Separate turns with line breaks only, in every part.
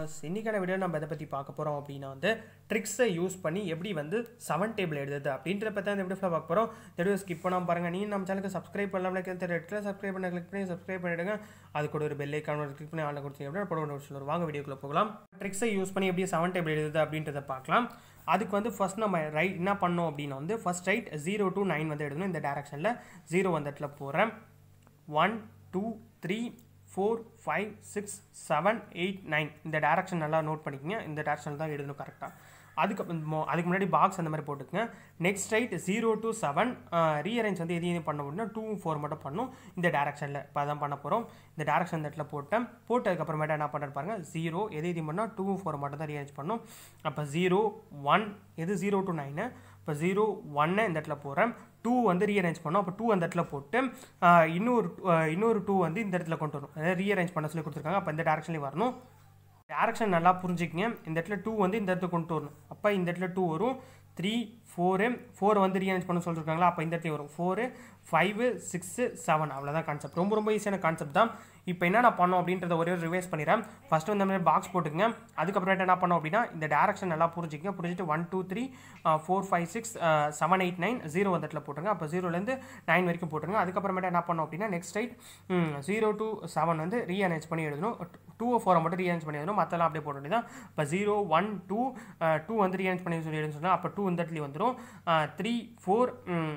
viewers இன்றைக்கான video நம்ம எதை பற்றி பார்க்க போகிறோம் அப்படின்னா வந்து ட்ரிக்ஸை யூஸ் பண்ணி எப்படி வந்து செவன் டேபிள் எழுதுது அப்படின்ற பற்றி இந்த வீடியோ பார்க்க போகிறோம் இந்த வீடியோ ஸ்கிப் பண்ணாமல் பாருங்கள் நீ நம்ம சேனலுக்கு சப்ஸ்கிரைப் பண்ணலாம் ரெட்டில் சப்ஸ்கிரைப் பண்ண கிளிக் பண்ணி சப்ஸ்கிரைப் பண்ணிவிடுங்க அது கூட ஒரு பெல் ஐக்கான கிளிக் பண்ணி ஆன்ல கொடுத்தீங்க அப்படின்னா போட ஒரு வாங்க வீடியோக்குள்ளே போகலாம் ட்ரிக்ஸை யூஸ் பண்ணி எப்படி செவன் டேபிள் எழுதுது அப்படின்றத பார்க்கலாம் அதுக்கு வந்து ஃபஸ்ட் நம்ம ரைட் என்ன பண்ணோம் அப்படின்னா வந்து first right zero to nine வந்து எழுதணும் இந்த டேரக்ஷனில் ஜீரோ வந்து இடத்துல போகிறேன் one two three four five six seven eight nine இந்த டேரக்ஷன் நல்லா நோட் பண்ணிக்கங்க இந்த டேரக்ஷன் தான் எழுதணும் கரெக்டாக அதுக்கு மொ- அதுக்கு முன்னாடி பாக்ஸ் அந்த மாதிரி போட்டுக்கங்க next right zero to seven rearrange வந்து எதையும் பண்ண முடியும்னா டூ ஃபோர் மட்டும் பண்ணும் இந்த டேரக்ஷனில் இப்போ அதான் பண்ண போகிறோம் இந்த டேரக்ஷன் இந்த இடத்துல போட்டேன் போட்டதுக்கப்புறமேட்டா என்ன பண்ணுறேன் பாருங்கள் ஜீரோ எது எதையும் பண்ணால் டூ ஃபோர் மட்டும் தான் ரீஅரேஞ்ச் பண்ணும் அப்போ ஜீரோ ஒன் எது ஜீரோ டு நைனு இப்போ ஜீரோ ஒன்னை இந்த இடத்துல போகிறேன் டூ வந்து ரீஅரேஞ்ச் பண்ணோம் அப்போ டூ அந்த இடத்துல போட்டு ஆஹ், இன்னொரு ஆஹ், இன்னொரு டூ வந்து இந்த இடத்துல கொண்டு வரணும் அதாவது ரீஅரேஞ்ச் பண்ண சொல்லி கொடுத்துருக்காங்க அப்போ இந்த டேரக்ஷன்லேயும் வரணும் டேரக்ஷன் நல்லா புரிஞ்சுக்கங்க இந்த இடத்துல டூ வந்து இந்த இடத்துல கொண்டு வரணும் அப்போ இந்த இடத்துல டூ வரும் த்ரீ ஃபோரு ஃபோர் வந்து ரீஅரேஞ்ச் பண்ண சொல்லியிருக்காங்களா அப்போ இந்த இடத்துல வரும் ஃபோரு ஃபைவு சிக்ஸு செவன் அவ்வளோதான் கான்செப்ட் ரொம்ப ரொம்ப ஈஸியான கான்செப்ட் தான் இப்போ என்ன நான் பண்ணோம் அப்படின்றத ஒரே ஒரு ரிவைஸ் பண்ணிடுறேன் ஃபஸ்ட்டு இந்த மாதிரி பாக்ஸ் போட்டுக்கங்க அதுக்கப்புறமேட்டு என்ன பண்ணோம் அப்படின்னா இந்த டேரக்ஷன் நல்லா புரிஞ்சுக்கங்க புரிஞ்சுட்டு one two three four five six seven eight nine zero அந்த இடத்துல போட்டுருங்க அப்போ ஜீரோலேருந்து நைன் வரைக்கும் போட்டுருங்க அதுக்கப்புறமேட்டு என்ன பண்ணோம் அப்படின்னா next right zero to seven வந்து ரீஅரேஞ்ச் பண்ணி எழுதணும் டூ ஃபோரை மட்டும் ரீஅரேஞ்ச் பண்ணி எழுதணும் மற்றெல்லாம் அப்படியே போட வேண்டியதான் இப்போ ஜீரோ ஒன் டூ டூ வந்து ரீஅரேஞ்ச் பண்ணி சொல்லி எழுதணும் சொன்னால் அப்போ டூ இந்த இடத்துல வந்துடும் த்ரீ ஃபோர்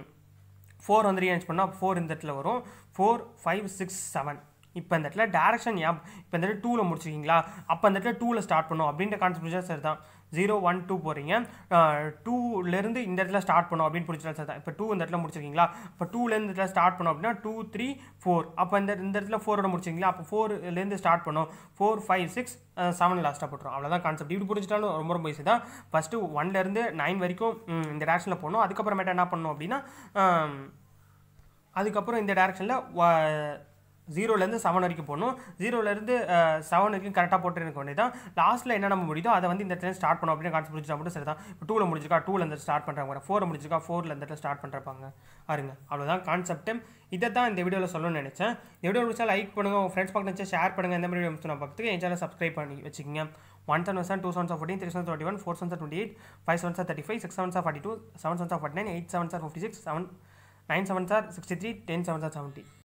ஃபோர் வந்து ரீஅரேஞ்ச் பண்ணால் ஃபோர் இந்த இடத்துல வரும் ஃபோர் ஃபைவ் சிக்ஸ் செவன் இப்போ இந்த இடத்துல டேரக்ஷன் ஏன் இப்போ இந்த இடத்துல டூவில் முடிச்சிருக்கீங்களா அப்போ இந்த இடத்துல டூவில் ஸ்டார்ட் பண்ணும் அப்படின்ற கான்செப்ட் சரி தான் ஜீரோ ஒன் டூ போகிறீங்க டூலேருந்து இந்த இடத்துல ஸ்டார்ட் பண்ணும் அப்படின்னு பிடிச்சா சரி தான் இப்போ டூ இந்த இடத்துல முடிச்சிருக்கீங்களா இப்போ டூலேருந்து இந்த இடத்துல ஸ்டார்ட் பண்ணோம் அப்படின்னா டூ த்ரீ ஃபோர் அப்போ இந்த இந்த இடத்துல ஃபோரோட முடிச்சிங்களா அப்போ ஃபோர்லேருந்து ஸ்டார்ட் பண்ணும் ஃபோர் ஃபைவ் சிக்ஸ் செவன் லாஸ்ட்டாக போட்டுரும் அவ்வளோதான் கான்செப்ட் இப்படி புரிஞ்சிட்டாலும் ரொம்ப ரொம்ப ஈஸி தான் ஃபஸ்ட்டு ஒன்லேருந்து நைன் வரைக்கும் ம், இந்த டேரக்ஷனில் போகணும் அதுக்கப்புறமேட்டு என்ன பண்ணணும் அப்படின்னா ஆம், அதுக்கப்புறம் இந்த டேரக்ஷனில் ஜீரோலேருந்து செவன் வரைக்கும் போகணும் ஜீரோலேருந்து செவன் வரைக்கும் கரெக்டாக போட்டு இருக்க வேண்டியதான் லாஸ்ட்டில் என்ன நம்ம முடியுதோ அதை வந்து இந்த இடத்துல ஸ்டார்ட் பண்ணோம் அப்படின்னு கான்செப்ட் முடிச்சா மட்டும் சரி தான் இப்போ டூவில் முடிச்சிருக்கா டூவில் இந்த ஸ்டார்ட் பண்ணுறாங்க ஃபோரில் முடிச்சிருக்கா ஃபோரில் இந்த இடத்துல ஸ்டார்ட் பண்ணுறாங்க பாருங்க அவ்வளோதான் கான்செப்ட் இதை தான் இந்த வீடியோவில் சொல்லணும்னு நினச்சேன் இந்த வீடியோ முடிச்சா லைக் பண்ணுங்கள் உங்கள் ஃப்ரெண்ட்ஸ் பக்கம் நினச்சா ஷேர் பண்ணுங்கள் இந்த மாதிரி வீடியோ நான் பார்த்துக்கு என் சேனல் சப்ஸ்கிரைப் பண்ணி வச்சுக்கோங்க one seven seven two seven fourteen three seven twenty one four seven twenty eight five seven sir thirty five six seven sir forty two seven seven sir forty nine eight seven sir fifty six seven nine seven sir sixty three ten seven sir seventy